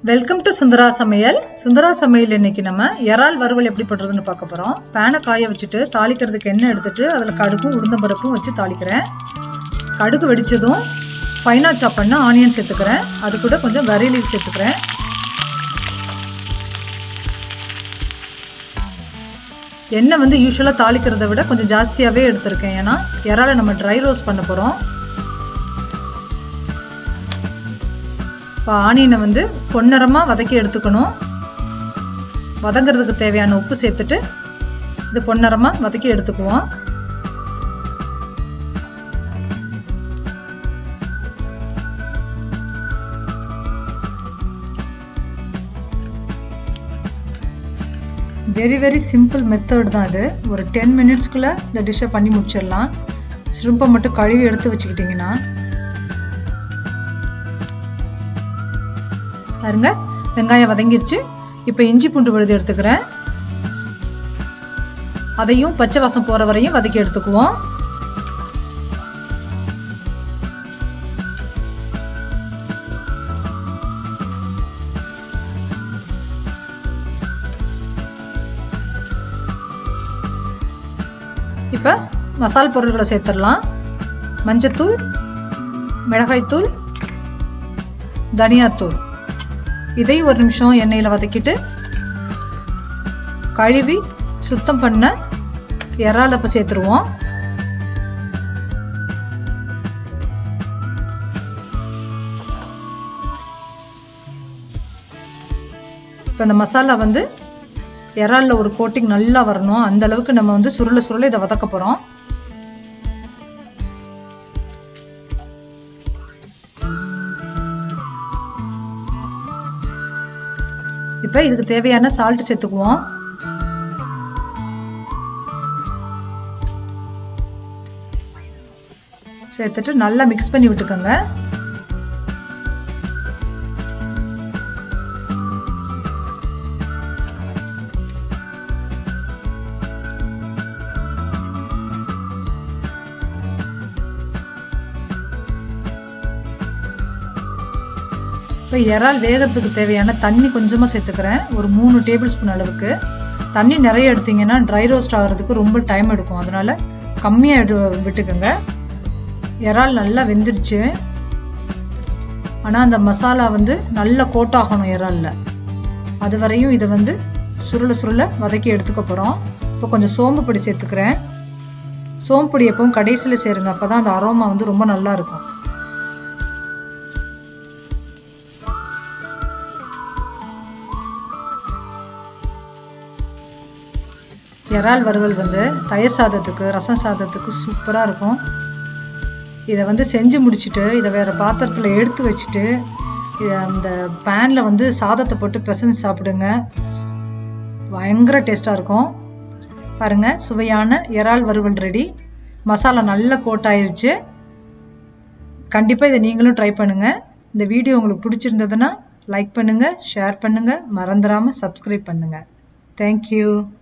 welcome to Sundara சமையல் சுந்தரா சமையல் இன்னைக்கு நம்ம இறால் வறுவல் எப்படி பண்றதுன்னு பார்க்க போறோம் பேனை காய வச்சுட்டு தாளிக்கிறதுக்கு எண்ணெய் எடுத்துட்டு அதில் கடுகும் உளுந்தம்பருப்பும் வச்சு தாளிக்கிறேன் கடுகு வெடிச்சதும் ஃபைனா சாப் பண்ண ஆனியன் சேர்த்துக்கிறேன் அது கூட கொஞ்சம் கறி லீவ் சேர்த்துக்கிறேன் எண்ணெய் வந்து யூஸ்வலாக தாளிக்கிறத விட கொஞ்சம் ஜாஸ்தியாகவே எடுத்திருக்கேன் ஏன்னா இறாலை நம்ம ட்ரை ரோஸ்ட் பண்ண போகிறோம் இப்போ ஆனியனை வந்து பொன்னரமாக வதக்கி எடுத்துக்கணும் வதங்கிறதுக்கு தேவையான உப்பு சேர்த்துட்டு இது பொன்னரமாக வதக்கி எடுத்துக்குவோம் வெரி வெரி சிம்பிள் மெத்தட் தான் இது ஒரு டென் மினிட்ஸ்க்குள்ளே இந்த டிஷ்ஷை பண்ணி முடிச்சிடலாம் ஷ்ரிம்பை மட்டும் கழுவி எடுத்து வச்சுக்கிட்டிங்கன்னா பாருங்க வெங்காயம் வதங்கிருச்சு இப்போ இஞ்சி பூண்டு விழுது எடுத்துக்கிறேன் அதையும் பச்சை வாசம் போற வரையும் வதக்கி எடுத்துக்குவோம் இப்போ மசால் பொருட்களை சேர்த்துடலாம் மஞ்சத்தூள் மிளகாய்த்தூள் தனியாத்தூள் இதை ஒரு நிமிஷம் எண்ணெயில் வதக்கிட்டு கழுவி சுத்தம் பண்ண இறால் இப்போ சேர்த்துருவோம் இப்போ இந்த மசாலா வந்து இறாலில் ஒரு கோட்டிங் நல்லா வரணும் அந்த அளவுக்கு நம்ம வந்து சுருள சுருள இதை வதக்க போகிறோம் இப்போ இதுக்கு தேவையான சால்ட் சேர்த்துக்குவோம் சேர்த்துட்டு நல்லா மிக்ஸ் பண்ணி விட்டுக்கோங்க இப்போ இறால் வேகிறதுக்கு தேவையான தண்ணி கொஞ்சமாக சேர்த்துக்கிறேன் ஒரு மூணு டேபிள் ஸ்பூன் அளவுக்கு தண்ணி நிறைய எடுத்தீங்கன்னா ட்ரை ரோஸ்ட் ஆகிறதுக்கு ரொம்ப டைம் எடுக்கும் அதனால கம்மியாக எடு விட்டுக்கோங்க இறால் நல்லா வெந்துருச்சு ஆனால் அந்த மசாலா வந்து நல்லா கோட் ஆகணும் இறாலில் அது வரையும் இதை வந்து சுருள சுருள வதக்கி எடுத்துக்க போகிறோம் இப்போ கொஞ்சம் சோம்பு பொடி சேர்த்துக்கிறேன் சோம்பு பொடி எப்பவும் கடைசியில் சேருங்க அப்போ தான் அந்த அரோமா வந்து ரொம்ப நல்லா இருக்கும் இறால் வறுவல் வந்து தயிர் சாதத்துக்கு ரசம் சாதத்துக்கு சூப்பராக இருக்கும் இதை வந்து செஞ்சு முடிச்சுட்டு இதை வேறு பாத்திரத்தில் எடுத்து வச்சுட்டு இதை அந்த பேனில் வந்து சாதத்தை போட்டு பிசைஞ்சு சாப்பிடுங்க பயங்கர டேஸ்ட்டாக இருக்கும் பாருங்கள் சுவையான இறால் வறுவல் ரெடி மசாலா நல்லா கோட் ஆயிருச்சு கண்டிப்பாக இதை நீங்களும் ட்ரை பண்ணுங்கள் இந்த வீடியோ உங்களுக்கு பிடிச்சிருந்ததுன்னா லைக் பண்ணுங்கள் ஷேர் பண்ணுங்கள் மறந்துடாமல் சப்ஸ்கிரைப் பண்ணுங்கள் தேங்க்யூ